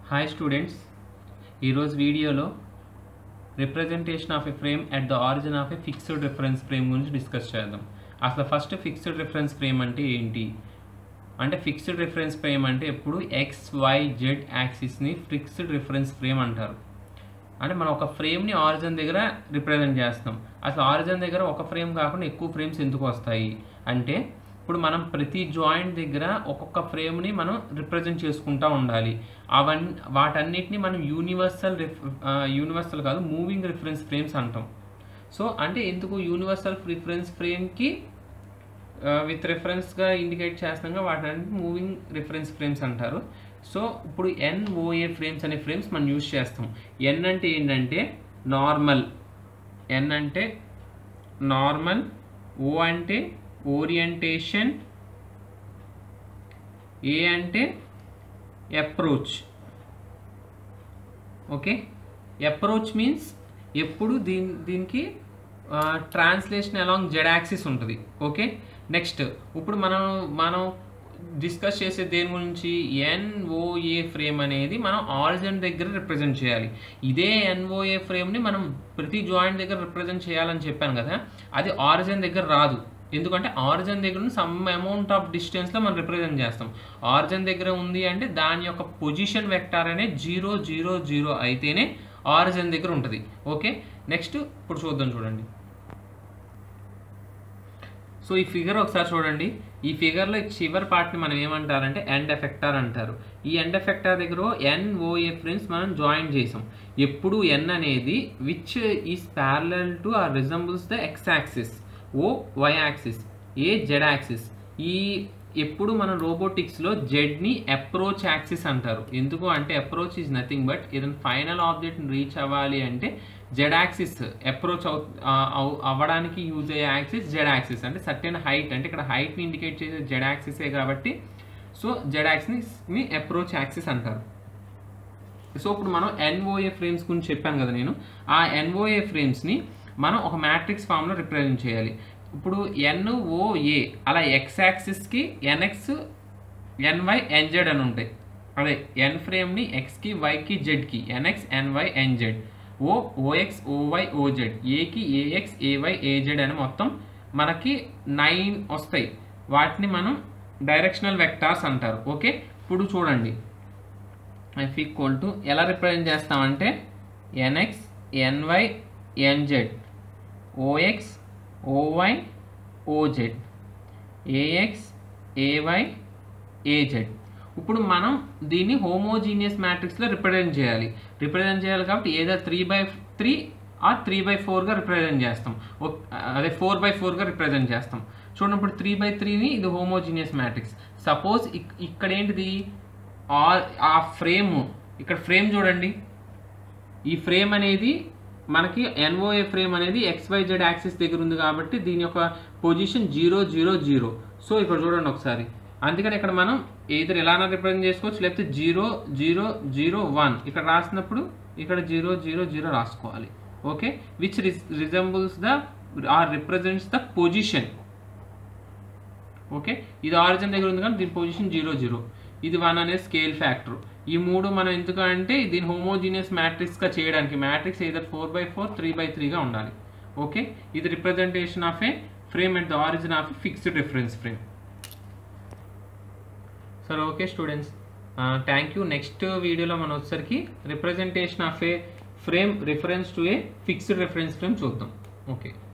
hi students ఈరోజు వీడియోలో representation of a frame at the origin of a fixed reference frame గురించి discuss చేద్దాం అసలు ఫస్ట్ ఫిక్స్డ్ రిఫరెన్స్ ఫ్రేమ్ అంటే ఏంటి అంటే ఫిక్స్డ్ రిఫరెన్స్ ఫ్రేమ్ అంటే ఎప్పుడు ఎక్స్ వై జెడ్ యాక్సిస్ని ఫిక్స్డ్ రిఫరెన్స్ ఫ్రేమ్ అంటారు అంటే మనం ఒక ఫ్రేమ్ని ఆరిజిన్ దగ్గర రిప్రజెంట్ చేస్తాం అసలు ఆరిజిన్ దగ్గర ఒక ఫ్రేమ్ కాకుండా ఎక్కువ ఫ్రేమ్స్ ఎందుకు వస్తాయి అంటే ఇప్పుడు మనం ప్రతి జాయింట్ దగ్గర ఒక్కొక్క ఫ్రేమ్ని మనం రిప్రజెంట్ చేసుకుంటూ ఉండాలి అవన్నీ వాటన్నిటిని మనం యూనివర్సల్ రిఫ్ యూనివర్సల్ కాదు మూవింగ్ రిఫరెన్స్ ఫ్రేమ్స్ అంటాం సో అంటే ఎందుకు యూనివర్సల్ రిఫరెన్స్ ఫ్రేమ్కి విత్ రెఫరెన్స్గా ఇండికేట్ చేస్తాగా వాటిని మూవింగ్ రిఫరెన్స్ ఫ్రేమ్స్ అంటారు సో ఇప్పుడు ఎన్ఓఏ ఫ్రేమ్స్ అనే ఫ్రేమ్స్ మనం యూజ్ చేస్తాం ఎన్ అంటే ఏంటంటే నార్మల్ ఎన్ అంటే నార్మల్ ఓ అంటే ఓరియంటేషన్ ఏ అంటే అప్రోచ్ ఓకే అప్రోచ్ మీన్స్ ఎప్పుడు దీని దీనికి ట్రాన్స్లేషన్ అలాంగ్ జెడ్ యాక్సిస్ ఉంటుంది ఓకే నెక్స్ట్ ఇప్పుడు మనం మనం డిస్కస్ చేసే దేని గురించి ఎన్ఓఏ ఫ్రేమ్ అనేది మనం ఆరిజిన్ దగ్గర రిప్రజెంట్ చేయాలి ఇదే ఎన్ఓఏ ఫ్రేమ్ని మనం ప్రతి జాయింట్ దగ్గర రిప్రజెంట్ చేయాలని చెప్పాను కదా అది ఆరిజిన్ దగ్గర రాదు ఎందుకంటే ఆరిజిన్ దగ్గర నుంచి సమ్ అమౌంట్ ఆఫ్ డిస్టెన్స్లో మనం రిప్రజెంట్ చేస్తాం ఆరిజిన్ దగ్గర ఉంది అంటే దాని యొక్క పొజిషన్ వెక్టార్ అనేది జీరో జీరో జీరో అయితేనే ఆరిజిన్ దగ్గర ఉంటుంది ఓకే నెక్స్ట్ ఇప్పుడు చూద్దాం చూడండి సో ఈ ఫిగర్ ఒకసారి చూడండి ఈ ఫిగర్లో చివరి పార్ట్ని మనం ఏమంటారంటే ఎండ్ ఎఫెక్టార్ అంటారు ఈ ఎండ్ ఎఫెక్టార్ దగ్గర ఎన్ఓఏ ఫ్రెండ్స్ మనం జాయిన్ చేసాం ఎప్పుడు ఎన్ అనేది which is parallel to or resembles the X axis O Y axis A Z axis ఈ ఎప్పుడు మన రోబోటిక్స్లో జెడ్ని అప్రోచ్ యాక్సిస్ అంటారు ఎందుకు అంటే అప్రోచ్ ఈజ్ నథింగ్ బట్ ఏదైనా ఫైనల్ ఆబ్జెక్ట్ని రీచ్ అవ్వాలి అంటే జెడ్ యాక్సిస్ అప్రోచ్ అవు అవ్వడానికి యూజ్ అయ్యే యాక్సిస్ జెడ్ యాక్సిస్ అంటే సర్టెన్ హైట్ అంటే ఇక్కడ హైట్ని ఇండికేట్ చేసే జెడ్ యాక్సిసే కాబట్టి సో జెడ్ యాక్సిస్ని అప్రోచ్ యాక్సిస్ అంటారు సో ఇప్పుడు మనం ఎన్ఓఏ ఫ్రేమ్స్ గురించి చెప్పాను కదా నేను ఆ ఎన్ఓఏ ఫ్రేమ్స్ని మనం ఒక మ్యాట్రిక్స్ ఫామ్లో రిప్రజెంట్ చేయాలి ఇప్పుడు ఎన్ఓఏ అలా ఎక్స్ యాక్సిస్కి ఎన్ఎక్స్ ఎన్వై ఎన్జెడ్ అని ఉంటాయి అదే ఎన్ ఫ్రేమ్ని ఎక్స్కి వైకి జెడ్కి NX NY NZ O OX OY OZ ఏకి ఏఎక్స్ ఏవై ఏజెడ్ అని మొత్తం మనకి నైన్ వస్తాయి వాటిని మనం డైరెక్షనల్ వెక్టార్స్ అంటారు ఓకే ఇప్పుడు చూడండి ఎఫ్ ఈక్వల్ టు ఎలా రిప్రజెంట్ చేస్తామంటే NX NY NZ OX OY OZ AX AY AZ ఇప్పుడు మనం దీన్ని హోమోజీనియస్ మ్యాట్రిక్స్లో రిప్రజెంట్ చేయాలి రిప్రజెంట్ చేయాలి కాబట్టి ఏదో three by three or three by ఫోర్గా రిప్రజెంట్ చేస్తాం అదే ఫోర్ బై ఫోర్గా రిప్రజెంట్ చేస్తాం చూడండి ఇప్పుడు త్రీ బై త్రీని ఇది హోమోజీనియస్ మ్యాట్రిక్స్ సపోజ్ ఇక్కడ ఏంటిది ఆ ఫ్రేమ్ ఇక్కడ ఫ్రేమ్ చూడండి ఈ ఫ్రేమ్ అనేది మనకి ఎన్ఓఏ ఫ్రేమ్ అనేది ఎక్స్వైజెడ్ యాక్సిస్ దగ్గర ఉంది కాబట్టి దీని యొక్క position zero zero zero so ఇక్కడ చూడండి ఒకసారి అందుకని ఇక్కడ మనం ఏదైనా ఎలానా రిప్రజెంట్ చేసుకోవచ్చు లేకపోతే జీరో జీరో జీరో వన్ ఇక్కడ రాసినప్పుడు ఇక్కడ జీరో జీరో జీరో రాసుకోవాలి okay which resembles the or represents the position okay ఇది ఆరిజిన్ దగ్గర ఉంది కానీ దీని పొజిషన్ జీరో జీరో ఇది వన్ అనే స్కేల్ ఫ్యాక్టర్ ఈ మూడు మనం ఎందుకంటే దీని హోమోజీనియస్ మ్యాట్రిక్స్గా చేయడానికి matrix either four by four three by త్రీగా ఉండాలి ఓకే ఇది representation of a frame at the origin of fixed reference frame సరే okay students thank you next వీడియోలో మనం వచ్చేసరికి representation of a frame reference to a fixed reference frame చూద్దాం okay